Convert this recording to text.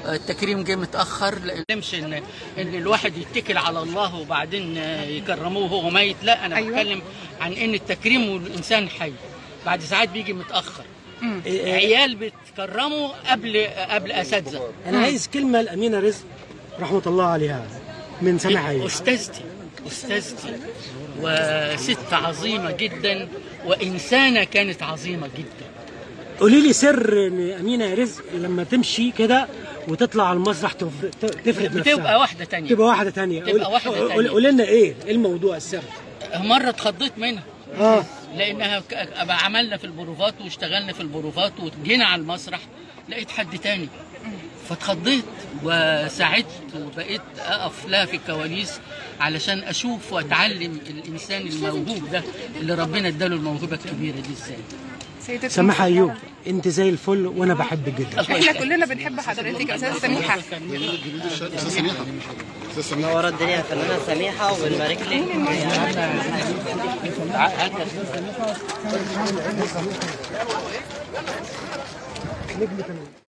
التكريم جه متاخر لا مش ان ان الواحد يتكل على الله وبعدين يكرموه وهو ميت لا انا أيوة. بتكلم عن ان التكريم والانسان حي بعد ساعات بيجي متاخر إيه- إيه، عيال بتكرموا قبل قبل اساتذه انا عايز كلمه الامينه رزق رحمه الله عليها من سامعها ايه استاذتي استاذتي وست عظيمه جدا وانسانه كانت عظيمه جدا قولي لي سر ان امينه رزق لما تمشي كده وتطلع على المسرح تف- ت- تفرد نفسها بتبقى واحده تانية تبقى واحده تانية تبقى قول- واحدة قول- تانية. قول لنا ايه ايه الموضوع السر مره اتخضيت منها اه لانها ك- أبقى عملنا في البروفات واشتغلنا في البروفات وجينا على المسرح لقيت حد تاني فاتخضيت وساعدت وبقيت اقف لها في الكواليس علشان اشوف واتعلم الانسان الموهوب ده اللي ربنا اداله الموهبه الكبيره دي ازاي سيدة سامحة ايوب انت زي الفل وانا بحبك جدا احنا كلنا بنحب حضرتك يا استاذه سميحه استاذ سميحه استاذ سميحه منورة الدنيا يا فنانة سميحة وبنبارك لك نجم كمان